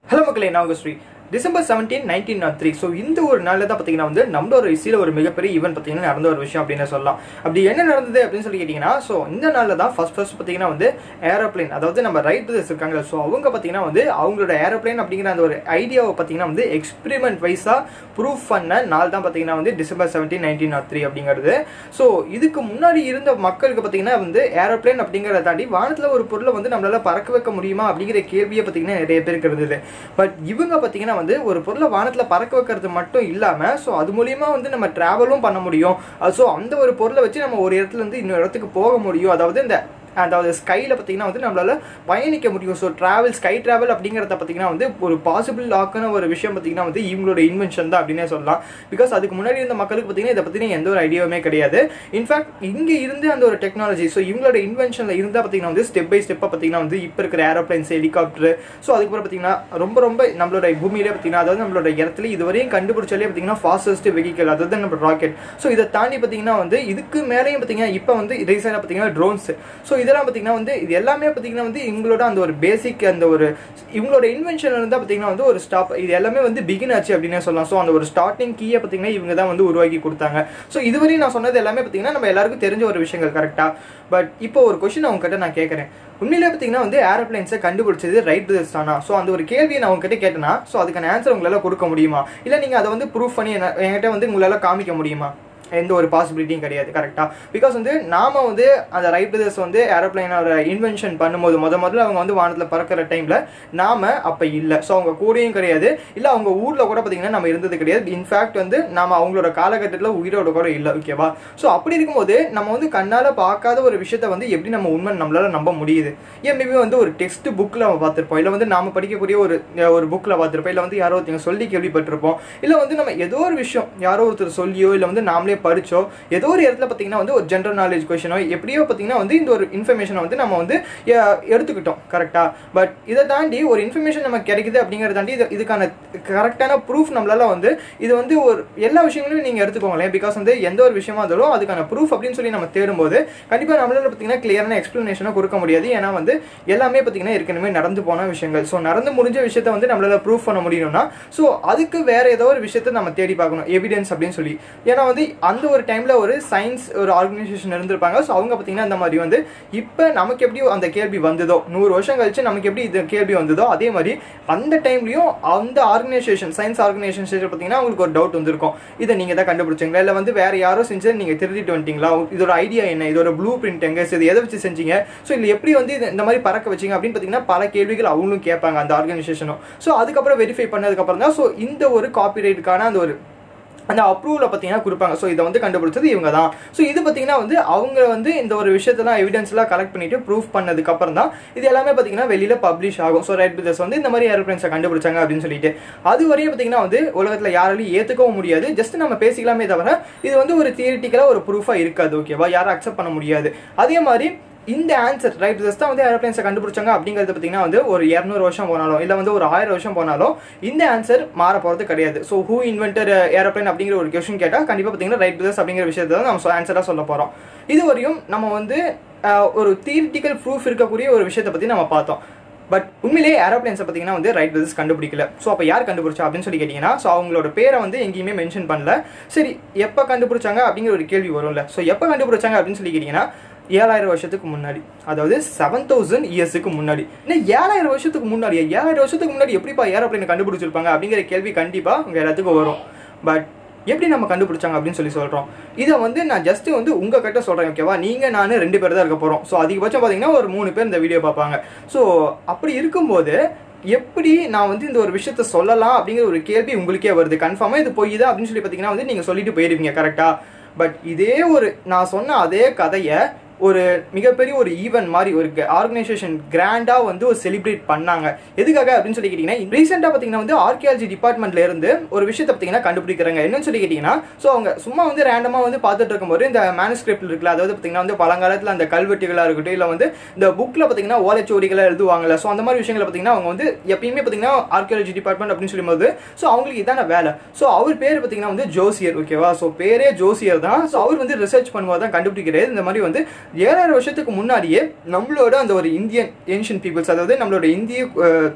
hello மக்களே நான் உங்கள் Sri December seventeen nineteen nought three so இந்த ஒரு நாளில் தான் பார்த்தீங்கன்னா வந்து நம்மளோட இசையில் ஒரு மிகப்பெரிய ஈவெண்ட் பார்த்தீங்கன்னா நடந்த ஒரு விஷயம் அப்படின்னு சொல்லலாம் அப்படி என்ன நடந்தது அப்படின்னு சொல்லி கேட்டிங்கன்னா ஸோ இந்த நாளில் தான் ஃபர்ஸ்ட் ஃபர்ஸ்ட் பார்த்தீங்கன்னா வந்து ஏரோப்ளேன் அதாவது நம்ம ரைட் பிரதர்ஸ் இருக்காங்க ஸோ அவங்க பார்த்தீங்கன்னா வந்து அவங்களோட ஏரோப்ளேன் அப்படிங்கிற அந்த ஒரு ஐடியாவை பார்த்தீங்கன்னா வந்து எக்ஸ்பெரிமெண்ட் வைஸாக ப்ரூஃப் பண்ண நாள் தான் பார்த்தீங்கன்னா வந்து December seventeen nineteen nought three அப்படிங்கிறது ஸோ இதுக்கு முன்னாடி இருந்த மக்களுக்கு பார்த்தீங்கன்னா வந்து ஏரோப்ளேன் அப்படிங்கிறத தாண்டி வானத்தில் ஒரு பொருளை வந்து நம்மளால பறக்க வைக்க முடியுமா அப்படிங்கிற கேள்வியை பார்த்தீங்கன்னா நிறைய பேருக்கு இருந்தது பட் இவங்க பார்த்தீங்கன்னா வந்து ஒரு பொருளை வானத்தில் பறக்க வைக்கிறது மட்டும் இல்லாமல் ஸோ அது மூலியமா வந்து நம்ம ட்ராவலும் பண்ண முடியும் ஸோ அந்த ஒரு பொருளை வச்சு நம்ம ஒரு இடத்துல இருந்து இன்னொரு இடத்துக்கு போக முடியும் அதாவது இந்த அதாவது ஸ்கையில் பார்த்தீங்கன்னா வந்து நம்மளால பயணிக்க முடியும் ஸோ ட்ராவல் ஸ்கை ட்ராவல் அப்படிங்கிறத பார்த்தீங்கன்னா வந்து ஒரு பாசிபிள் ஆக்கான ஒரு விஷயம் பார்த்தீங்கன்னா வந்து இவங்களோட இன்வென்ஷன் தான் அப்படின்னே சொல்லலாம் பிகாஸ் அதுக்கு முன்னாடி இருந்த மக்களுக்கு பார்த்தீங்கன்னா இதை பற்றின எந்த ஒரு ஐடியாவுமே கிடையாது இன்ஃபேக்ட் இங்கே இருந்து அந்த ஒரு டெக்னாலஜி ஸோ இவங்களோட இன்வென்ஷனில் இருந்தால் பார்த்தீங்கன்னா வந்து ஸ்டெப் பை ஸ்டெப்பாக பார்த்தீங்கன்னா வந்து இப்போ இருக்கிற ஏரோப்ளைன்ஸ் ஹெலிகாப்டர் ஸோ அதுக்கப்புறம் பார்த்தீங்கன்னா ரொம்ப ரொம்ப நம்மளோட பூமியிலே பார்த்தீங்கன்னா அதாவது நம்மளோட இடத்துல இதுவரையும் கண்டுபிடிச்சாலே பார்த்தீங்கன்னா ஃபாஸ்டஸ்ட் வெஹிக்கல் அதாவது நம்ம ராக்கெட் ஸோ இதை தாண்டி பார்த்தீங்கன்னா வந்து இதுக்கு மேலேயும் பார்த்தீங்கன்னா இப்போ வந்து ரீசெண்டாக பார்த்தீங்கன்னா ட்ரோன்ஸ் ஸோ இதெல்லாம் பார்த்தீங்கன்னா வந்து இது எல்லாமே பார்த்தீங்கன்னா வந்து இவங்களோட அந்த ஒரு பேசிக் அந்த ஒரு இவங்களோட இன்வென்ஷன் இருந்தால் பார்த்தீங்கன்னா வந்து ஒரு ஸ்டாப் இது எல்லாமே வந்து பிகின் ஆச்சு அப்படின்னே சொல்லலாம் ஸோ அந்த ஒரு ஸ்டார்டிங் கீயை பார்த்தீங்கன்னா இவங்க தான் வந்து உருவாக்கி கொடுத்தாங்க ஸோ இதுவரையும் நான் சொன்னது எல்லாமே பார்த்தீங்கன்னா நம்ம எல்லாருக்கும் தெரிஞ்ச ஒரு விஷயங்கள் கரெக்டாக பட் இப்போ ஒரு கொஷின் அவங்க கிட்ட நான் கேட்குறேன் உண்மையிலே பார்த்தீங்கன்னா வந்து ஏரோப்ளைன்ஸை கண்டுபிடிச்சது ரைட் பிரதர்ஸ் தானா ஸோ அந்த ஒரு கேள்வியை நான் உங்ககிட்ட கேட்டேன்னா ஸோ அதுக்கான ஆன்சர் உங்களால் கொடுக்க முடியுமா இல்லை நீங்கள் அதை வந்து ப்ரூஃப் பண்ணி என்ன- என்கிட்ட வந்து உங்களால் காமிக்க முடியுமா எந்த ஒரு பாசிபிலிட்டியும் கிடையாது கரெக்டாக பிகாஸ் வந்து நாம வந்து அந்த ரைட் பிரதர்ஸ் வந்து ஏரோப்ளைனோட இன்வென்ஷன் பண்ணும்போது முத முதல்ல அவங்க வந்து வானத்தில் பறக்கிற டைமில் நாம அப்போ இல்லை ஸோ அவங்க கூடயும் கிடையாது இல்லை அவங்க ஊரில் கூட பார்த்தீங்கன்னா நம்ம இருந்தது கிடையாது இன்ஃபேக்ட் வந்து நாம அவங்களோட காலகட்டத்தில் உயிரோட கூட இல்லை ஓகேவா ஸோ அப்படி இருக்கும்போது நம்ம வந்து கண்ணால் பார்க்காத ஒரு விஷயத்த வந்து எப்படி நம்ம உண்மை நம்மளால நம்ப முடியுது ஏன் மேபி வந்து ஒரு டெக்ஸ்ட் புக்கில் நம்ம பார்த்துருப்போம் இல்லை வந்து நாம படிக்கக்கூடிய ஒரு ஒரு புக்கில் பார்த்துருப்போம் இல்லை வந்து யாரோ ஒருத்தங்க சொல்லி கேள்விப்பட்டிருப்போம் இல்லை வந்து நம்ம ஏதோ ஒரு விஷயம் யாரோ ஒருத்தர் சொல்லியோ இல்லை வந்து நாமளே படிச்சோ ஏதோ ஒரு இடத்துல பார்த்தீங்கன்னா வந்து ஒரு ஜென்ரல் நாலேஜ் கொஷனோ எப்படியோ பார்த்தீங்கன்னா வந்து இந்த ஒரு இன்ஃபர்மேஷனை வந்து நம்ம வந்து எ- எடுத்துக்கிட்டோம் கரெக்டாக பட் இதை தாண்டி ஒரு இன்ஃபர்மேஷன் நமக்கு கிடைக்குது அப்படிங்கிறத தாண்டி இது இதுக்கான கரெக்டான ப்ரூஃப் நம்மளால வந்து இது வந்து ஒரு எல்லா விஷயங்களையும் நீங்கள் எடுத்துக்கோங்களேன் பிகாஸ் வந்து எந்த ஒரு விஷயமா இருந்தாலும் அதுக்கான ப்ரூஃப் அப்படின்னு சொல்லி நம்ம தேடும்போது கண்டிப்பாக நம்மளால பார்த்தீங்கன்னா கிளியரான எக்ஸ்ப்ளனேஷனை கொடுக்க முடியாது ஏன்னா வந்து எல்லாமே பார்த்தீங்கன்னா ஏற்கனவே நடந்து போன விஷயங்கள் ஸோ நடந்து முடிஞ்ச விஷயத்த வந்து நம்மளால ப்ரூஃப் பண்ண முடியணும்னா ஸோ அதுக்கு வேற ஏதோ ஒரு விஷயத்த நம்ம தேடி பார்க்கணும் எவிடன்ஸ் அப்படின்னு சொல்லி ஏன்னா வந்து அந்த ஒரு டைம்ல ஒரு சயின்ஸ் ஒரு ஆர்கனைசேஷன் இருந்திருப்பாங்க ஸோ அவங்க பார்த்தீங்கன்னா இந்த மாதிரி வந்து இப்போ நமக்கு எப்படி அந்த கேள்வி வந்ததோ நூறு வருஷம் கழிச்சு நமக்கு எப்படி இது கேள்வி வந்ததோ அதே மாதிரி அந்த டைம்லயும் அந்த ஆர்கனைசேஷன் சயின்ஸ் ஆர்கனைசேஷன் பார்த்தீங்கன்னா உங்களுக்கு ஒரு டவுட் வந்திருக்கும் இதை நீங்க தான் கண்டுபிடிச்சீங்களா இல்லை வந்து வேற யாரோ செஞ்சு நீங்க திருடிட்டு வந்துட்டீங்களா இதோட ஐடியா என்ன இதோட ப்ளூ பிரிண்ட் எங்க இது எதை வச்சு செஞ்சீங்க ஸோ இல்லை எப்படி வந்து இது இந்த மாதிரி பறக்க வச்சீங்க அப்படின்னு பார்த்தீங்கன்னா பல கேள்விகள் அவங்களும் கேட்பாங்க அந்த ஆர்கனைசேஷனும் ஸோ அதுக்கப்புறம் வெரிஃபை பண்ணதுக்கப்புறம் தான் ஸோ இந்த ஒரு காப்பிரைட்டுக்கான அந்த ஒரு அந்த அப்ரூவலை பார்த்தீங்கன்னா கொடுப்பாங்க ஸோ இதை வந்து கண்டுபிடிச்சது இவங்க தான் ஸோ இது பார்த்தீங்கன்னா வந்து அவங்க வந்து இந்த ஒரு விஷயத்தெல்லாம் எவிடன்ஸ்லாம் கலெக்ட் பண்ணிட்டு ப்ரூஃப் பண்ணதுக்கு அப்புறம் தான் இது எல்லாமே பார்த்தீங்கன்னா வெளியில பப்ளிஷ் ஆகும் ஸோ ரைட் பிதர்ஸ் வந்து இந்த மாதிரி ஏரோப்ளைன்ஸை கண்டுபிடிச்சாங்க அப்படின்னு சொல்லிட்டு அது வரையும் பார்த்தீங்கன்னா வந்து உலகத்தில் யாராலையும் ஏற்றுக்கவும் முடியாது ஜஸ்ட் நம்ம பேசிக்கலாமே தவிர இது வந்து ஒரு தியரிட்டிக்கலாக ஒரு ப்ரூஃபாக இருக்காது ஓகேவா யாரும் அக்செப்ட் பண்ண முடியாது அதே மாதிரி இந்த ஆன்சர் ரைட் ஜஸ்ட் தான் வந்து ஏரோப்ளைன்ஸை கண்டுபிடிச்சாங்க அப்படிங்கிறது பார்த்தீங்கன்னா வந்து ஒரு இரநூறு வருஷம் போனாலும் இல்லை வந்து ஒரு ஆயிரம் வருஷம் போனாலும் இந்த ஆன்சர் மாற போகிறது கிடையாது ஸோ ஹூ இன்வென்டர் ஏரோப்ளைன் அப்படிங்கிற ஒரு கொஸ்டின் கேட்டால் கண்டிப்பாக பார்த்தீங்கன்னா ரைட் பிரதர்ஸ் அப்படிங்கிற விஷயத்தை தான் நம்ம ஆன்சராக சொல்ல போகிறோம் இது வரையும் நம்ம வந்து அஹ், ஒரு தியரிட்டிக்கல் ப்ரூஃப் இருக்கக்கூடிய ஒரு விஷயத்தை பற்றி நம்ம பார்த்தோம் பட் உண்மையிலேயே ஏரோப்ளைன்ஸை பார்த்தீங்கன்னா வந்து ரைட் பிரதர்ஸ் கண்டுபிடிக்கல ஸோ அப்போ யார் கண்டுபிடிச்சா அப்படின்னு சொல்லி கேட்டிங்கன்னா ஸோ அவங்களோட பேரை வந்து எங்கேயுமே மென்ஷன் பண்ணல சரி எப்போ கண்டுபிடிச்சாங்க அப்படிங்கிற ஒரு கேள்வி வரும்ல ஸோ எப்போ கண்டுபிடிச்சாங்க அப்படின்னு சொல்லி கேட்டிங்கன்னா ஏழாயிரம் வருஷத்துக்கு முன்னாடி அதாவது செவன் தௌசண்ட் இயர்ஸுக்கு முன்னாடி இன்னும் ஏழாயிரம் வருஷத்துக்கு முன்னாடி ஏழாயிரம் வருஷத்துக்கு முன்னாடி எப்படிப்பா ஏரோப்ளைனை கண்டுபிடிச்சிருப்பாங்க அப்படிங்கிற கேள்வி கண்டிப்பாக உங்கள் எல்லாத்துக்கும் வரும் பட் எப்படி நம்ம கண்டுபிடிச்சாங்க அப்படின்னு சொல்லி சொல்கிறோம் இதை வந்து நான் ஜஸ்ட் வந்து உங்கள் கிட்ட சொல்கிறேன் ஓகேவா நீங்கள் நான் ரெண்டு பேர் தான் இருக்க போகிறோம் ஸோ அதிகபட்சம் பார்த்தீங்கன்னா ஒரு மூணு பேர் இந்த வீடியோ பார்ப்பாங்க ஸோ அப்படி இருக்கும்போது எப்படி நான் வந்து இந்த ஒரு விஷயத்த சொல்லலாம் அப்படிங்கிற ஒரு கேள்வி உங்களுக்கே வருது கன்ஃபார்மாக இது பொய் தான் அப்படின்னு சொல்லி பார்த்தீங்கன்னா வந்து நீங்கள் சொல்லிட்டு போயிருவீங்க கரெக்டாக பட் இதே ஒரு நான் சொன்ன அதே கதையை ஒரு மிகப்பெரிய ஒரு ஈவென்ட் மாதிரி ஒரு ஆர்கனைசேஷன் கிராண்டாக வந்து ஒரு செலிப்ரேட் பண்ணாங்க எதுக்காக அப்படின்னு சொல்லி கேட்டிங்கன்னா ரீசெண்டாக பார்த்தீங்கன்னா வந்து ஆர்கியாலஜி டிபார்ட்மெண்ட்ல இருந்து ஒரு விஷயத்தை பார்த்தீங்கன்னா கண்டுபிடிக்கிறாங்க என்னன்னு சொல்லி கேட்டிங்கன்னா ஸோ அவங்க சும்மா வந்து ரேண்டமாக வந்து பார்த்துட்டு இருக்கும்போது இந்த மேனுஸ்கிரிப்ட் இருக்குல்ல அதாவது பார்த்தீங்கன்னா வந்து பழங்காலத்தில் அந்த கல்வெட்டுகளாக இருக்கட்டும் இல்லை வந்து இந்த புக்கில் பார்த்தீங்கன்னா ஓலைச்சுவடிகளை எழுதுவாங்கல்ல ஸோ அந்த மாதிரி விஷயங்களை பார்த்தீங்கன்னா அவங்க வந்து எப்பயுமே பார்த்தீங்கன்னா ஆர்கியாலஜி டிபார்ட்மெண்ட் அப்படின்னு சொல்லும்போது ஸோ அவங்களுக்கு இதான வேலை ஸோ அவர் பேர் பார்த்தீங்கன்னா வந்து ஜோசியர் ஓகேவா ஸோ பேரே ஜோசியர் தான் ஸோ அவர் வந்து ரிசர்ச் பண்ணுவார் தான் கண்டுபிடிக்கிறாரு இந்த மாதிரி வந்து ஏழாயிரம் வருஷத்துக்கு முன்னாடியே நம்மளோட அந்த ஒரு இந்தியன் ஏன்ஷியன் பீப்புள்ஸ் அதாவது நம்மளோட இந்திய அஹ்,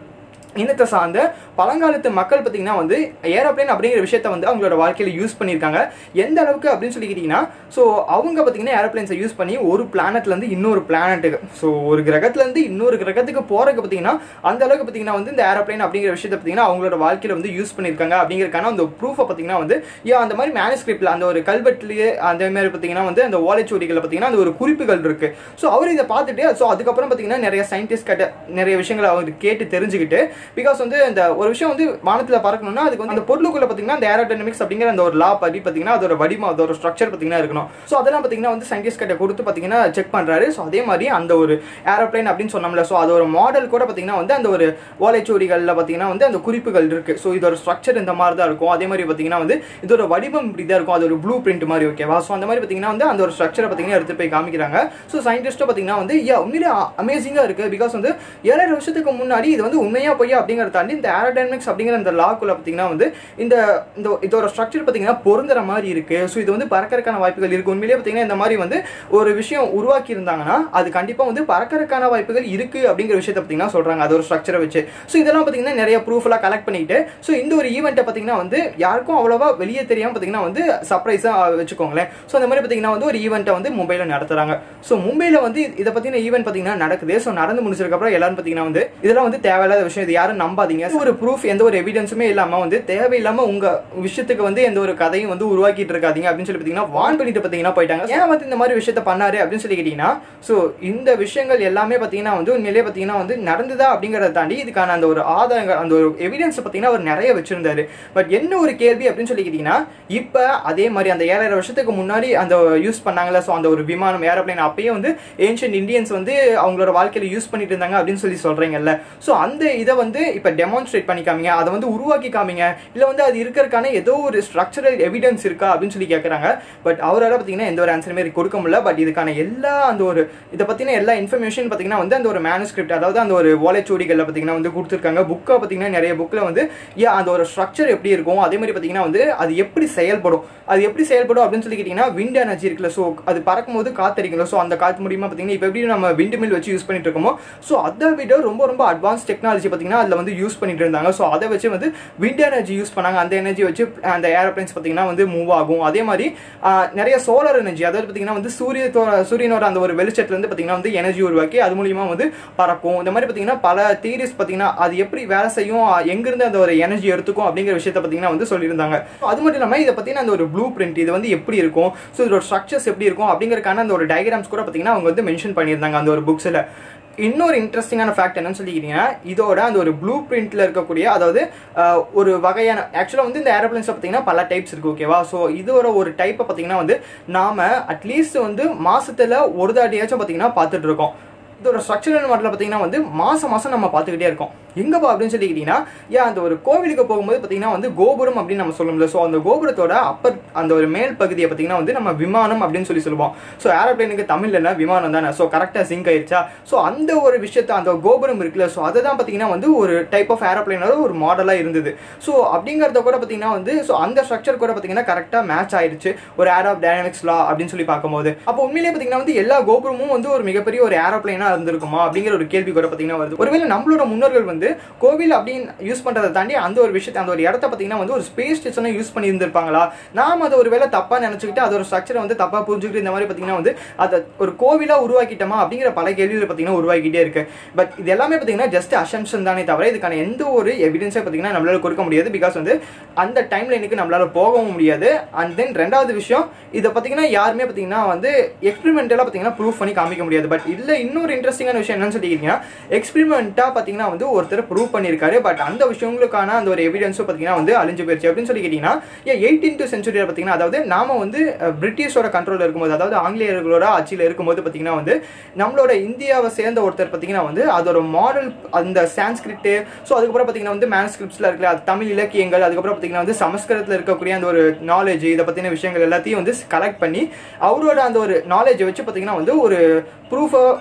இனத்தை சார்ந்த பழங்காலத்து மக்கள் பார்த்தீங்கன்னா வந்து ஏரோப்ளேன் அப்படிங்கிற விஷயத்த வந்து அவங்களோட வாழ்க்கையில் யூஸ் பண்ணியிருக்காங்க எந்த அளவுக்கு அப்படின்னு சொல்லி கேட்டிங்கன்னா ஸோ அவங்க பார்த்தீங்கன்னா ஏரோப்ளேன்ஸை யூஸ் பண்ணி ஒரு பிளானட்லேருந்து இன்னொரு பிளானட்டுக்கு ஸோ ஒரு கிரகத்துலேருந்து இன்னொரு கிரகத்துக்கு போகிறதுக்கு பார்த்தீங்கன்னா அந்த அளவுக்கு பார்த்தீங்கன்னா வந்து இந்த ஏரோப்ளேன் அப்படிங்கிற விஷயத்தை பார்த்தீங்கன்னா அவங்களோட வாழ்க்கையில் வந்து யூஸ் பண்ணியிருக்காங்க அப்படிங்கிறக்கான அந்த ப்ரூஃபை பார்த்தீங்கன்னா வந்து ஏன் அந்த மாதிரி மேனுஸ்கிரிப்டில் அந்த ஒரு கல்வெட்டுலேயே அந்த மாதிரி பார்த்தீங்கன்னா வந்து அந்த ஓலைச்சுவடிகளில் பார்த்தீங்கன்னா அந்த ஒரு குறிப்புகள் இருக்கு ஸோ அவர் இதை பார்த்துட்டு ஸோ அதுக்கப்புறம் பார்த்தீங்கன்னா நிறைய சயின்டிஸ்ட் கிட்ட நிறைய விஷயங்களை அவர் கேட்டு தெரிஞ்சுக்கிட்டு பிகாஸ் வந்து இந்த ஒரு விஷயம் வந்து வானத்தில் பறக்கணும்னா அதுக்கு வந்து அந்த பொருளுக்குள்ள பார்த்தீங்கன்னா அந்த ஏரோடைனமிக்ஸ் அப்படிங்கிற அந்த ஒரு லா படி பார்த்தீங்கன்னா அதோட வடிவம் அதோட ஸ்ட்ரக்சர் பார்த்தீங்கன்னா இருக்கணும் ஸோ அதெல்லாம் பார்த்தீங்கன்னா வந்து சயின்டிஸ்ட் கிட்ட கொடுத்து பார்த்தீங்கன்னா செக் பண்ணுறாரு ஸோ அதே மாதிரி அந்த ஒரு ஏரோப்ளேன் அப்படின்னு சொன்னோம்ல ஸோ அது ஒரு மாடல் கூட பார்த்தீங்கன்னா வந்து அந்த ஒரு ஓலைச்சுவடிகளில் பார்த்தீங்கன்னா வந்து அந்த குறிப்புகள் இருக்கு ஸோ இதோட ஸ்ட்ரக்சர் இந்த மாதிரி தான் இருக்கும் அதே மாதிரி பார்த்தீங்கன்னா வந்து இதோட வடிவம் இப்படி தான் இருக்கும் அது ஒரு ப்ளூ பிரிண்ட் மாதிரி ஓகேவா ஸோ அந்த மாதிரி பார்த்தீங்கன்னா வந்து அந்த ஒரு ஸ்ட்ரக்சரை பார்த்தீங்கன்னா எடுத்து போய் காமிக்கிறாங்க ஸோ சயின்டிஸ்ட்டும் பார்த்தீங்கன்னா வந்து யா உண்மையிலே அமேசிங்காக இருக்கு பிகாஸ் வந்து ஏழாயிரம் வருஷத்துக்கு முன்னாடி இது வந்து உண்மையா பொய்யா அப்படிங்கிறத தாண்டி இந்த ஏரோடைனமிக்ஸ் அப்படிங்கிற இந்த லாக்குள்ள பார்த்தீங்கன்னா வந்து இந்த இந்த இதோட ஸ்ட்ரக்சர் பார்த்தீங்கன்னா பொருந்துற மாதிரி இருக்கு ஸோ இது வந்து பறக்கறதுக்கான வாய்ப்புகள் இருக்கு உண்மையிலேயே பார்த்தீங்கன்னா இந்த மாதிரி வந்து ஒரு விஷயம் உருவாக்கி இருந்தாங்கன்னா அது கண்டிப்பாக வந்து பறக்கறதுக்கான வாய்ப்புகள் இருக்கு அப்படிங்கிற விஷயத்தை பார்த்தீங்கன்னா சொல்றாங்க அது ஒரு ஸ்ட்ரக்சரை வச்சு ஸோ இதெல்லாம் பார்த்தீங்கன்னா நிறைய ப்ரூஃப் எல்லாம் கலெக்ட் பண்ணிட்டு ஸோ இந்த ஒரு ஈவெண்ட்டை பார்த்தீங்கன்னா வந்து யாருக்கும் அவ்வளோவா வெளியே தெரியாம பார்த்தீங்கன்னா வந்து சர்ப்ரைஸாக வச்சுக்கோங்களேன் ஸோ அந்த மாதிரி பார்த்தீங்கன்னா வந்து ஒரு ஈவெண்ட்டை வந்து மும்பையில் நடத்துறாங்க ஸோ மும்பையில் வந்து இதை பற்றின ஈவெண்ட் பார்த்தீங்கன்னா நடக்குது ஸோ நடந்து முடிச்சதுக்கப்புறம் எல்லாரும் பார்த்தீங்கன்னா வந்து இதெல்லாம் வந்து தேவையில்லாத விஷயம் இது யாரும் நம்பாதீங்க ஒரு ப்ரூஃப் எந்த ஒரு எவிடன்ஸுமே இல்லாமல் வந்து தேவையில்லாம உங்க விஷயத்துக்கு வந்து எந்த ஒரு கதையும் வந்து உருவாக்கிட்டு இருக்காதீங்க அப்படின்னு சொல்லி பார்த்தீங்கன்னா வான் பண்ணிட்டு பார்த்தீங்கன்னா போயிட்டாங்க ஏன் வந்து இந்த மாதிரி விஷயத்த பண்ணாரு அப்படின்னு சொல்லி கேட்டீங்கன்னா ஸோ இந்த விஷயங்கள் எல்லாமே பார்த்தீங்கன்னா வந்து உண்மையிலேயே பார்த்தீங்கன்னா வந்து நடந்ததா அப்படிங்கிறத தாண்டி இதுக்கான அந்த ஒரு ஆதாரங்கள் அந்த ஒரு எவிடன்ஸ் பார்த்தீங்கன்னா அவர் நிறைய வச்சிருந்தாரு பட் என்ன ஒரு கேள்வி அப்படின்னு சொல்லி கேட்டீங்கன்னா இப்போ அதே மாதிரி அந்த ஏழாயிரம் வருஷத்துக்கு முன்னாடி அந்த யூஸ் பண்ணாங்கல்ல ஸோ அந்த ஒரு விமானம் ஏரோப்ளைன் அப்பயே வந்து ஏன்ஷியன்ட் இந்தியன்ஸ் வந்து அவங்களோட வாழ்க்கையில யூஸ் பண்ணிட்டு இருந்தாங்க அப்படின்னு சொல்லி சொல்றீங்கல்ல ஸோ அந்த இதை வந்து இப்போ டெமான்ஸ்ட்ரேட் பண்ணி காமிங்க அதை வந்து உருவாக்கி காமிங்க இல்லை வந்து அது இருக்கிறதுக்கான ஏதோ ஒரு ஸ்ட்ரக்சரல் எவிடன்ஸ் இருக்கா அப்படின்னு சொல்லி கேட்குறாங்க பட் அவரால் பார்த்தீங்கன்னா எந்த ஒரு ஆன்சருமே கொடுக்க முடியல பட் இதுக்கான எல்லா அந்த ஒரு இதை பற்றின எல்லா இன்ஃபர்மேஷன் பார்த்தீங்கன்னா வந்து அந்த ஒரு மேனுஸ்கிரிப்ட் அதாவது அந்த ஒரு ஓலைச்சுவடிகளில் பார்த்தீங்கன்னா வந்து கொடுத்துருக்காங்க புக்கை பார்த்தீங்கன்னா நிறைய புக்கில் வந்து ஏன் அந்த ஒரு ஸ்ட்ரக்சர் எப்படி இருக்கும் அதே மாதிரி பார்த்தீங்கன்னா வந்து அது எப்படி செயல்படும் அது எப்படி செயல்படும் அப்படின்னு சொல்லி கேட்டிங்கன்னா விண்ட் எனர்ஜி இருக்குல்ல ஸோ அது பறக்கும்போது காத்தடிக்கல ஸோ அந்த காற்று மூலியமாக பார்த்தீங்கன்னா இப்போ எப்படி நம்ம விண்ட் மில் வச்சு யூஸ் பண்ணிட்டு இருக்கோமோ ஸோ அதை விட ரொம்ப ரொம்ப அட்வான்ஸ் டெக்னாலஜி பார்த்தீங்கன்னா அதில் வந்து யூஸ் பண்ணிட்டு இருந்தாங்க ஸோ அதை வச்சு வந்து விண்ட் எனர்ஜி யூஸ் பண்ணாங்க அந்த எனர்ஜி வச்சு அந்த ஏரோப்ளைன்ஸ் பார்த்தீங்கன்னா வந்து மூவ் ஆகும் அதே மாதிரி ஆஹ், நிறைய சோலார் எனர்ஜி அதாவது பார்த்தீங்கன்னா வந்து சூரிய சூரியனோட அந்த ஒரு வெளிச்சத்துலேருந்து பார்த்தீங்கன்னா வந்து எனர்ஜி உருவாக்கி அது மூலியமா வந்து பறக்கும் இந்த மாதிரி பார்த்தீங்கன்னா பல தியரிஸ் பார்த்தீங்கன்னா அது எப்படி வேலை செய்யும் ஆஹ், எங்கிருந்து அந்த ஒரு எனர்ஜி எடுத்துக்கும் அப்படிங்கிற விஷயத்த பார்த்தீங்கன்னா வந்து சொல்லியிருந்தாங்க அது மட்டும் இல்லாமல் இதை பற்றின அந்த ஒரு ப்ளூ பிரிண்ட் இது வந்து எப்படி இருக்கும் ஸோ இதோட ஸ்ட்ரக்சர்ஸ் எப்படி இருக்கும் அப்படிங்கறதுக்கான அந்த ஒரு டயக்ராம்ஸ் கூட பார்த்தீங்கன்னா அவங்க வந்து மென்ஷன் பண்ணியிருந்தாங்க அந்த ஒரு புக்ஸில் இன்னொரு இன்ட்ரெஸ்டிங்கான ஃபேக்ட் என்னன்னு சொல்லிக்கிட்டீங்கன்னா இதோட அந்த ஒரு ப்ளூ பிரிண்ட்ல இருக்கக்கூடிய அதாவது ஆஹ், ஒரு வகையான ஆக்சுவலாக வந்து இந்த ஏரோப்ளைன்ஸ் பார்த்தீங்கன்னா பல டைப்ஸ் இருக்கு ஓகேவா ஸோ இதோட ஒரு டைப்பை பார்த்தீங்கன்னா வந்து நாம அட்லீஸ்ட் வந்து மாசத்துல ஒரு தாட்டியாச்சும் பார்த்தீங்கன்னா பார்த்துட்டு இருக்கோம் இதோட ஸ்ட்ரக்சரல் மாடலில் பார்த்தீங்கன்னா வந்து மாசம் மாசம் நம்ம பார்த்துக்கிட்டே இருக்கோம் எங்கப்பா அப்படின்னு சொல்லிக்கிட்டீங்கன்னா ஏன் அந்த ஒரு கோவிலுக்கு போகும்போது பார்த்தீங்கன்னா வந்து கோபுரம் அப்படின்னு நம்ம சொல்லுவோம்ல ஸோ அந்த கோபுரத்தோட அப்பர் அந்த ஒரு மேல் பகுதியை பார்த்தீங்கன்னா வந்து நம்ம விமானம் அப்படின்னு சொல்லி சொல்லுவோம் ஸோ ஏரோப்ளைனுக்கு தமிழ்ல என்ன விமானம் தானே ஸோ கரெக்டாக சிங்க் ஆயிடுச்சா ஸோ அந்த ஒரு விஷயத்த அந்த கோபுரம் இருக்குல்ல ஸோ அதை தான் பார்த்தீங்கன்னா வந்து ஒரு டைப் ஆஃப் ஏரோப்ளைனோட ஒரு மாடலாக இருந்தது ஸோ அப்படிங்கிறத கூட பார்த்தீங்கன்னா வந்து ஸோ அந்த ஸ்ட்ரக்சர் கூட பார்த்தீங்கன்னா கரெக்டாக மேட்ச் ஆயிடுச்சு ஒரு ஏரோ டைனமிக்ஸ் லா அப்படின்னு சொல்லி பார்க்கும்போது அப்போ உண்மையிலேயே பார்த்தீங்கன்னா வந்து எல்லா கோபுரமும் வந்து ஒரு மிகப்பெரிய ஒரு ஏரோப்ளைனாக இருந்திருக்குமா அப்படிங்கிற ஒரு கேள்வி கூட பார்த்தீங்கன்னா வருது ஒருவேளை நம்மளோட முன்னோர்கள் வந்து கோவில் அப்படின்னு யூஸ் பண்றதை தாண்டி அந்த ஒரு விஷயத்தை அந்த ஒரு இடத்த பார்த்தீங்கன்னா வந்து ஒரு ஸ்பேஸ் ஸ்டேஷனை யூஸ் பண்ணி இருந்திருப்பாங்களா நாம அதை ஒரு வேளை தப்பா நினைச்சுக்கிட்டு அதோட ஸ்ட்ரக்சரை வந்து தப்பா புரிஞ்சுக்கிட்டு இந்த மாதிரி பார்த்தீங்கன்னா வந்து அதை ஒரு கோவிலா உருவாக்கிட்டோமா அப்படிங்கிற பல கேள்விகள் பார்த்தீங்கன்னா உருவாக்கிட்டே இருக்கு பட் இது எல்லாமே பார்த்தீங்கன்னா ஜஸ்ட் அசம்ஷன் தானே தவிர இதுக்கான எந்த ஒரு எவிடன்ஸை பார்த்தீங்கன்னா நம்மளால கொடுக்க முடியாது பிகாஸ் வந்து அந்த டைம் லைனுக்கு நம்மளால போகவும் முடியாது அண்ட் தென் ரெண்டாவது விஷயம் இதை பார்த்தீங்கன்னா யாருமே பார்த்தீங்கன்னா வந்து எக்ஸ்பெரிமெண்டலாக பார்த்தீங்கன்னா ப்ரூஃப் பண்ணி காமிக்க முடியாது பட் இல்லை இன்னொரு இன்ட்ரெஸ்டிங்கான விஷயம் என்னன்னு சொல்லிக்கிறீங்கன்னா எக்ஸ்பெரிமெண்ட்டாக பார்த்தீங்கன்னா வந்து ஒருத்தர் ப்ரூவ் பண்ணியிருக்காரு பட் அந்த விஷயங்களுக்கான அந்த ஒரு எவிடன்ஸும் பார்த்தீங்கன்னா வந்து அழிஞ்சு போயிருச்சு அப்படின்னு சொல்லி கேட்டிங்கன்னா ஏன் எயிட்டீன்த் சென்ச்சுரியில் பார்த்தீங்கன்னா அதாவது நாம வந்து அஹ், பிரிட்டிஷோட கண்ட்ரோலில் இருக்கும்போது அதாவது ஆங்கிலேயர்களோட ஆட்சியில் இருக்கும்போது பார்த்தீங்கன்னா வந்து நம்மளோட இந்தியாவை சேர்ந்த ஒருத்தர் பார்த்தீங்கன்னா வந்து அதோட மாடல் அந்த சான்ஸ்கிரிட்டு ஸோ அதுக்கப்புறம் பார்த்தீங்கன்னா வந்து மேன்ஸ்கிரிப்ட்ஸில் இருக்குல்ல அது தமிழ் இலக்கியங்கள் அதுக்கப்புறம் பார்த்தீங்கன்னா வந்து சமஸ்கிருதத்தில் இருக்கக்கூடிய அந்த ஒரு நாலேஜ் இதை பற்றின விஷயங்கள் எல்லாத்தையும் வந்து கலெக்ட் பண்ணி அவரோட அந்த ஒரு நாலேஜை வச்சு பார்த்தீங்கன்னா வந்து ஒரு ப்ரூஃபாக இருக்கணும்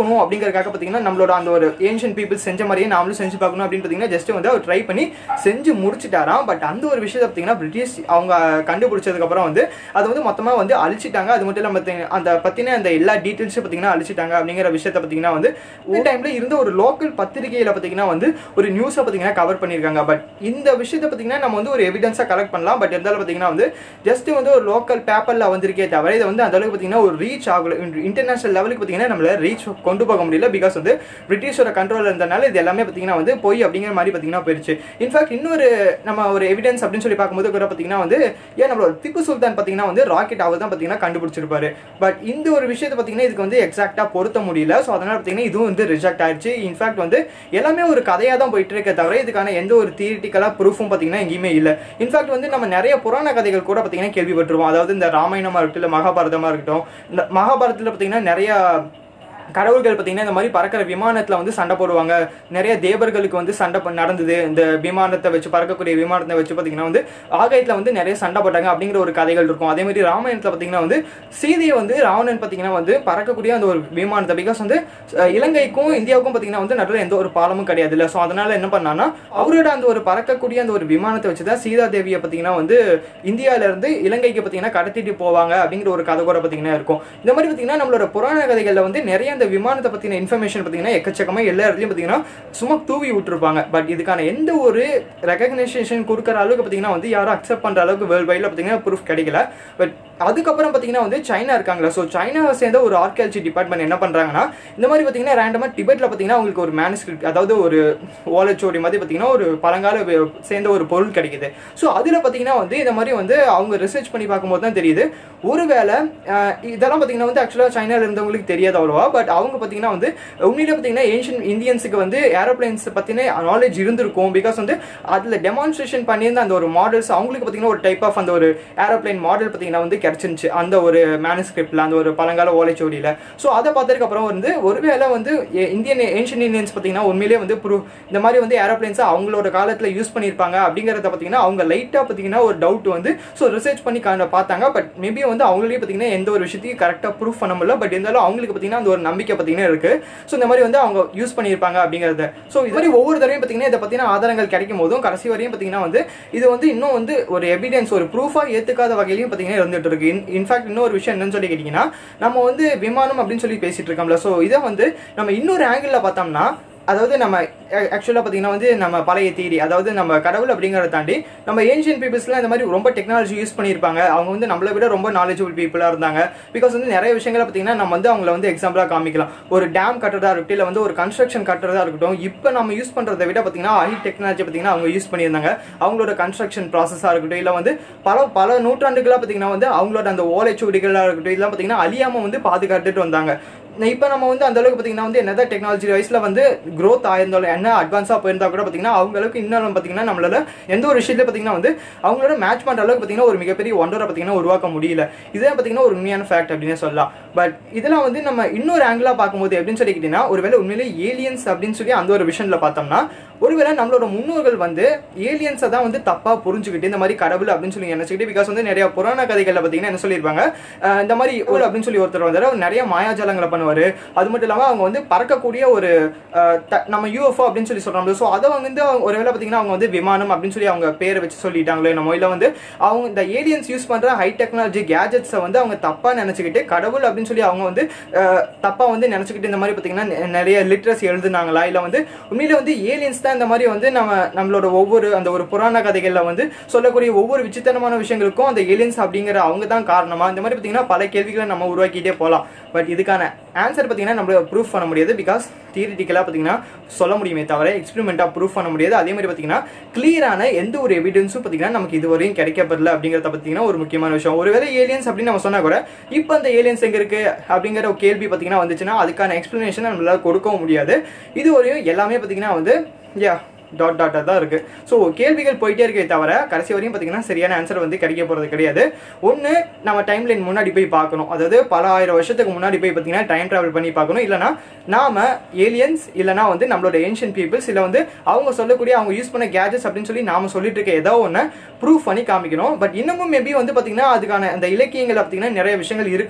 பார்க்கணும் அப்படிங்கறதுக்காக பார்த்தீங்கன்னா நம்மளோட அந்த ஒரு ஏன்ஷியன் பீப்புள் செஞ்ச மாதிரியே நாமளும் செஞ்சு பார்க்கணும் அப்படின்னு பார்த்தீங்கன்னா ஜஸ்ட் வந்து அவர் ட்ரை பண்ணி செஞ்சு முடிச்சிட்டாராம் பட் அந்த ஒரு விஷயத்தை பார்த்தீங்கன்னா பிரிட்டிஷ் அவங்க கண்டுபிடிச்சதுக்கப்புறம் வந்து அது வந்து மொத்தமாக வந்து அழிச்சிட்டாங்க அது மட்டும் இல்லாமல் பார்த்தீங்கன்னா அந்த பற்றின அந்த எல்லா டீட்டெயில்ஸும் பார்த்தீங்கன்னா அழிச்சிட்டாங்க அப்படிங்கிற விஷயத்தை பார்த்தீங்கன்னா வந்து ஒரு டைமில் இருந்த ஒரு லோக்கல் பத்திரிகையில் பார்த்தீங்கன்னா வந்து ஒரு நியூஸை பார்த்தீங்கன்னா கவர் பண்ணியிருக்காங்க பட் இந்த விஷயத்தை பார்த்தீங்கன்னா நம்ம வந்து ஒரு எவிடன்ஸாக கலெக்ட் பண்ணலாம் பட் இருந்தாலும் பார்த்தீங்கன்னா வந்து ஜஸ்ட் வந்து ஒரு லோக்கல் பேப்பரில் வந்திருக்கே தவிர இதை வந்து அந்த அளவுக்கு பார்த்தீங்கன்னா ஒரு ரீச் ஆகல இன்டர்நேஷனல் லெவலுக்கு பார்த்தீங்கன்னா நம்மள ரீச் கொண்டு போக முடியல பிகாஸ் வந்து பிரிட்டிஷோட கண்ட்ரோல் இருந்தனால இது எல்லாமே பார்த்தீங்கன்னா வந்து போய் அப்படிங்கிற மாதிரி பார்த்தீங்கன்னா போயிடுச்சு இன்ஃபேக்ட் இன்னொரு நம்ம ஒரு எவிடன்ஸ் அப்படின்னு சொல்லி பார்க்கும்போது கூட பார்த்தீங்கன்னா வந்து ஏன் நம்மளோட திப்பு சுல்தான் பார்த்தீங்கன்னா வந்து ராக்கெட் அவர் தான் பார்த்தீங்கன்னா கண்டுபிடிச்சிருப்பாரு பட் இந்த ஒரு விஷயத்தை பார்த்தீங்கன்னா இதுக்கு வந்து எக்ஸாக்டாக பொருத்த முடியல ஸோ அதனால பார்த்தீங்கன்னா இதுவும் வந்து ரிஜெக்ட் ஆயிடுச்சு இன்ஃபேக்ட் வந்து எல்லாமே ஒரு கதையாக தான் போயிட்டு இருக்க தவிர இதுக்கான எந்த ஒரு தியரிட்டிக்கலாக ப்ரூஃபும் பார்த்தீங்கன்னா எங்கேயுமே இல்லை இன்ஃபேக்ட் வந்து நம்ம நிறைய புராண கதைகள் கூட பார்த்தீங்கன்னா கேள்விப்பட்டிருவோம் அதாவது இந்த ராமாயணமாக இருக்கட்டும் இல்லை மகாபாரதமாக இருக்கட்டும் இந்த மகாபாரதத்தில் பார்த்தீங்கன்னா நிறைய கடவுள்கள் பார்த்தீங்கன்னா இந்த மாதிரி பறக்கிற விமானத்தில் வந்து சண்டை போடுவாங்க நிறைய தேவர்களுக்கு வந்து சண்டை ப- நடந்தது இந்த விமானத்தை வச்சு பறக்கக்கூடிய விமானத்தை வச்சு பார்த்தீங்கன்னா வந்து ஆகாயத்தில் வந்து நிறைய சண்டை போட்டாங்க அப்படிங்கிற ஒரு கதைகள் இருக்கும் அதே மாதிரி ராமாயணத்தில் பார்த்தீங்கன்னா வந்து சீதையை வந்து ராவணன் பார்த்தீங்கன்னா வந்து பறக்கக்கூடிய அந்த ஒரு விமானத்தை பிகாஸ் வந்து அஹ், இலங்கைக்கும் இந்தியாவுக்கும் பார்த்தீங்கன்னா வந்து நடுவில் எந்த ஒரு பாலமும் கிடையாது இல்லை ஸோ அதனால என்ன பண்ணான்னா அவரோட அந்த ஒரு பறக்கக்கூடிய அந்த ஒரு விமானத்தை வச்சு தான் சீதா தேவியை பார்த்தீங்கன்னா வந்து இந்தியால இருந்து இலங்கைக்கு பார்த்தீங்கன்னா கடத்திட்டு போவாங்க அப்படிங்கிற ஒரு கதை கூட பார்த்தீங்கன்னா இருக்கும் இந்த மாதிரி பார்த்தீங்கன்னா நம்மளோட புராண கதைகளில் வந்து நிறைய இந்த விமானத்தை பற்றின இன்ஃபர்மேஷன் பார்த்தீங்கன்னா எக்கச்சக்கமாக எல்லா இடத்துலையும் பார்த்தீங்கன்னா சும்மா தூவி விட்டுருப்பாங்க பட் இதுக்கான எந்த ஒரு ரெகக்னைசேஷன் கொடுக்குற அளவுக்கு பார்த்தீங்கன்னா வந்து யாரும் அக்செப்ட் பண்ணுற அளவுக்கு வேர்ல்டு வைடில் பார்த்தீங்கன்னா ப்ரூஃப் கிடைக்கல பட் அதுக்கப்புறம் பார்த்தீங்கன்னா வந்து சைனா இருக்காங்களா ஸோ சைனாவை சேர்ந்த ஒரு ஆர்கியாலஜி டிபார்ட்மெண்ட் என்ன பண்ணுறாங்கன்னா இந்த மாதிரி பார்த்தீங்கன்னா ரேண்டமாக டிபெட்டில் பார்த்தீங்கன்னா உங்களுக்கு ஒரு மேனுஸ்கிரிப்ட் அதாவது ஒரு ஓலைச்சுவடி மாதிரி பார்த்தீங்கன்னா ஒரு பழங்கால வே- சேர்ந்த ஒரு பொருள் கிடைக்குது ஸோ அதில் பார்த்தீங்கன்னா வந்து இந்த மாதிரி வந்து அவங்க ரிசர்ச் பண்ணி பார்க்கும்போது தான் தெரியுது ஒருவேளை அஹ், இதெல்லாம் பார்த்தீங்கன்னா வந்து ஆக்சுவலாக சைனால இருந்தவங்களுக்கு தெரியாது அவ்வளோவா பட் அவங்க பார்த்தீங்கன்னா வந்து உண்மையிலே பார்த்தீங்கன்னா ஏன்ஷியன் இந்தியன்ஸுக்கு வந்து ஏரோப்ளைன்ஸ் பற்றின நாலேஜ் இருந்திருக்கும் பிகாஸ் வந்து அதில் டெமான்ஸ்ட்ரேஷன் பண்ணியிருந்த அந்த ஒரு மாடல்ஸ் அவங்களுக்கு பார்த்தீங்கன்னா ஒரு டைப் ஆஃப் அந்த ஒரு ஏரோப்ளைன் மாடல் பார்த்தீங்கன்னா வந்து கிடைச்சிருந்துச்சு அந்த ஒரு மேனுஸ்கிரிப்டில் அந்த ஒரு பழங்கால ஓலைச்சுவடியில் ஸோ அதை பார்த்ததுக்கு அப்புறம் வந்து ஒருவேளை வந்து எ- இந்தியன் ஏன்ஷியன் இந்தியன்ஸ் பார்த்தீங்கன்னா உண்மையிலேயே வந்து ப்ரூ இந்த மாதிரி வந்து ஏரோப்ளைன்ஸை அவங்களோட காலத்தில் யூஸ் பண்ணியிருப்பாங்க அப்படிங்கிறத பார்த்தீங்கன்னா அவங்க லைட்டாக பார்த்தீங்கன்னா ஒரு டவுட் வந்து ஸோ ரிசர்ச் பண்ணி கா- பார்த்தாங்க பட் மேபி வந்து அவங்களே பார்த்தீங்கன்னா எந்த ஒரு விஷயத்தையும் கரெக்டாக ப்ரூஃப் பண்ண முடியல பட் இருந்தாலும் அவங்களுக்கு பார்த்தீங்கன்னா அந்த ஒரு நம்பிக்கை பார்த்தீங்கன்னா இருக்கு ஸோ இந்த மாதிரி வந்து அவங்க யூஸ் பண்ணியிருப்பாங்க அப்படிங்கிறத ஸோ இது மாதிரி ஒவ்வொரு தடவையும் பார்த்தீங்கன்னா இதை பற்றின ஆதாரங்கள் கிடைக்கும் போதும் கடைசி வரையும் பார்த்தீங்கன்னா வந்து இது வந்து இன்னும் வந்து ஒரு எவிடன்ஸ் ஒரு ப்ரூஃபாக ஏற்றுக்காத வகையிலையும் பார்த்தீங்கன்னா இருந்துட்டு இருக்கு இன்ஃபேக்ட் இன்னொரு விஷயம் என்னன்னு சொல்லி கேட்டிங்கன்னா நம்ம வந்து விமானம் அப்படின்னு சொல்லி பேசிட்டு இருக்கோம்ல ஸோ இதை வந்து நம்ம இன்னொரு ஆங்கிளில் பார்த்தோம்னா அதாவது நம்ம ஆக்சுவலாக பார்த்தீங்கன்னா வந்து நம்ம பழைய தீரி அதாவது நம்ம கடவுள் அப்படிங்கிறத தாண்டி நம்ம ஏன்ஷியன் பீப்புள்ஸ்லாம் இந்த மாதிரி ரொம்ப டெக்னாலஜி யூஸ் பண்ணியிருப்பாங்க அவங்க வந்து நம்மளை விட ரொம்ப நாலேஜபிள் பீப்புளாக இருந்தாங்க பிகாஸ் வந்து நிறைய விஷயங்களை பார்த்தீங்கன்னா நம்ம வந்து அவங்கள வந்து எக்ஸாம்பிளாக காமிக்கலாம் ஒரு டேம் கட்டுறதா இருக்கட்டும் இல்லை வந்து ஒரு கன்ஸ்ட்ரக்ஷன் கட்டுறதா இருக்கட்டும் இப்போ நம்ம யூஸ் பண்ணுறதை விட பார்த்தீங்கன்னா ஹை டெக்னாலஜி பார்த்தீங்கன்னா அவங்க யூஸ் பண்ணியிருந்தாங்க அவங்களோட கன்ஸ்ட்ரக்ஷன் ப்ராசஸாக இருக்கட்டும் இல்லை வந்து பல பல நூற்றாண்டுகளாக பார்த்தீங்கன்னா வந்து அவங்களோட அந்த ஓலைச்சுவடிகளாக இருக்கட்டும் இதெல்லாம் பார்த்தீங்கன்னா அழியாமல் வந்து பாதுகாத்துட்டு வந்தாங்க இப்போ நம்ம வந்து அந்த அளவுக்கு பார்த்தீங்கன்னா வந்து என்னதான் டெக்னாலஜி வைஸில் வந்து growth ஆயிருந்தாலும் என்ன அட்வான்ஸாக போயிருந்தா கூட பார்த்தீங்கன்னா அவங்க அளவுக்கு இன்னும் பார்த்தீங்கன்னா நம்மளால எந்த ஒரு விஷயத்துல பார்த்தீங்கன்னா வந்து அவங்களோட மேட்ச் பண்ணுற அளவுக்கு பார்த்தீங்கன்னா ஒரு மிகப்பெரிய ஒண்டரை பார்த்தீங்கன்னா உருவாக்க முடியல இதுதான் பார்த்தீங்கன்னா ஒரு உண்மையான ஃபேக்ட் அப்படின்னு சொல்லலாம் பட் இதெல்லாம் வந்து நம்ம இன்னொரு ஆங்கிளாக பார்க்கும்போது எப்படின்னு சொல்லிக்கிட்டீங்கன்னா ஒருவேளை உண்மையிலே ஏலியன்ஸ் அப்படின்னு சொல்லி அந்த ஒரு விஷயத்தில் பார்த்தோம்னா ஒருவேளை நம்மளோட முன்னோர்கள் வந்து ஏலியன்ஸை தான் வந்து தப்பாக புரிஞ்சுக்கிட்டு இந்த மாதிரி கடவுள் அப்படின்னு சொல்லி நினச்சிக்கிட்டு பிகாஸ் வந்து நிறைய புராண கதைகளில் பார்த்தீங்கன்னா என்ன சொல்லியிருப்பாங்க அஹ் இந்த மாதிரி ஒரு அப்படின்னு சொல்லி ஒருத்தர் வந்தாரு அவர் நிறைய மாயாஜாலங்களை பண்ணுவார் அது மட்டும் இல்லாமல் அவங்க வந்து பறக்கக்கூடிய ஒரு அஹ், த- நம்ம யூஎஃப்ஓ அப்படின்னு சொல்லி சொல்கிறோம் ஸோ அதை வந்து அவங்க ஒருவேளை பார்த்தீங்கன்னா அவங்க வந்து விமானம் அப்படின்னு சொல்லி அவங்க பேரை வச்சு சொல்லிட்டாங்களோ நம்ம இல்லை வந்து அவங்க இந்த ஏலியன்ஸ் யூஸ் பண்ணுற ஹை டெக்னாலஜி கேஜெட்ஸை வந்து அவங்க தப்பாக நினச்சிக்கிட்டு கடவுள் அப்படின்னு சொல்லி அவங்க வந்து தப்பாக வந்து நினச்சிக்கிட்டு இந்த மாதிரி பார்த்தீங்கன்னா நெ- நிறைய லிட்ரஸி எழுதுனாங்களா இல்லை வந்து உண்மையில வந்து ஏலியன்ஸ் தான் இந்த மாதிரி வந்து நம்ம நம்மளோட ஒவ்வொரு அந்த ஒரு புராண கதைகளில் வந்து சொல்லக்கூடிய ஒவ்வொரு விசித்திரமான விஷயங்களுக்கும் அந்த ஏலியன்ஸ் அப்படிங்கிற அவங்க தான் காரணமா இந்த மாதிரி பார்த்தீங்கன்னா பல கேள்விகளை நம்ம உருவாக்கிட்டே போகலாம் பட் இதுக்கான ஆன்சர் பார்த்தீங்கன்னா நம்ம ப்ரூஃப் பண்ண முடியாது பிகாஸ் தியரிட்டிக்கலாக பார்த்தீங்கன்னா சொல்ல முடியுமே தவிர எக்ஸ்பெரிமெண்ட்டாக ப்ரூஃப் பண்ண முடியாது அதே மாதிரி பார்த்தீங்கன்னா கிளியரான எந்த ஒரு எவிடன்ஸும் பார்த்தீங்கன்னா நமக்கு இதுவரையும் கிடைக்கப்படல அப்படிங்கிறத பார்த்தீங்கன்னா ஒரு முக்கியமான விஷயம் ஒருவேளை ஏலியன்ஸ் அப்படின்னு நம்ம சொன்னா கூட இப்போ அந்த ஏலியன்ஸ் எங்க இருக்கு அப்படிங்கிற ஒரு கேள்வி பார்த்தீங்கன்னா வந்துச்சுன்னா அதுக்கான எக்ஸ்பிளனேஷன் நம்மளால கொடுக்கவும் முடியாது இது வரையும் எல்லாமே பார்த்தீங்கன்னா வந்து யா டாட் டாட்டாக தான் இருக்குது ஸோ கேள்விகள் போயிட்டே இருக்கே தவிர கடைசி வரையும் பார்த்தீங்கன்னா சரியான ஆன்சர் வந்து கிடைக்க போகிறது கிடையாது ஒன்று நம்ம டைம் லைன் முன்னாடி போய் பார்க்கணும் அதாவது பல ஆயிரம் வருஷத்துக்கு முன்னாடி போய் பார்த்தீங்கன்னா டைம் ட்ராவல் பண்ணி பார்க்கணும் இல்லைனா நாம ஏலியன்ஸ் இல்லைனா வந்து நம்மளோட ஏன்ஷியன் பீப்புள்ஸ் இல்லை வந்து அவங்க சொல்லக்கூடிய அவங்க யூஸ் பண்ண கேஜெட்ஸ் அப்படின்னு சொல்லி நாம சொல்லிட்டு இருக்க ஏதோ ஒன்று ப்ரூஃப் பண்ணி காமிக்கணும் பட் இன்னமும் மேபி வந்து பார்த்தீங்கன்னா அதுக்கான அந்த இலக்கியங்கள் பார்த்தீங்கன்னா நிறைய விஷயங்கள் இருக்கலாம்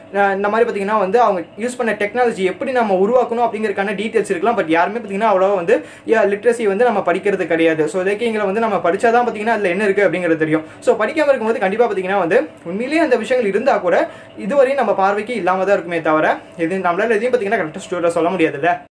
அஹ் இந்த மாதிரி பார்த்தீங்கன்னா வந்து அவங்க யூஸ் பண்ண டெக்னாலஜி எப்படி நம்ம உருவாக்கணும் அப்படிங்கிறதுக்கான டீட்டெயில்ஸ் இருக்கலாம் பட் யாருமே பார்த்தீங்கன்னா அவ்வளோ வந்து லிட்ரஸி வந்து நம்ம படிக்கிறது கிடையாது ஸோ இலக்கியங்களை வந்து நம்ம படிச்சாதான் பார்த்தீங்கன்னா அதில் என்ன இருக்குது அப்படிங்கிறது தெரியும் ஸோ படிக்காம இருக்கும்போது கண்டிப்பாக பார்த்தீங்கன்னா வந்து உண்மையிலேயே அந்த விஷயங்கள் இருந்தால் கூட இதுவரையும் நம்ம பார்வைக்கு இல்லாமல் தான் இருக்குமே தவிர இது நம்மளால எதையும் பார்த்தீங்கன்னா கரெக்டாக ஸ்டோரியில் சொல்ல முடியாதுல்ல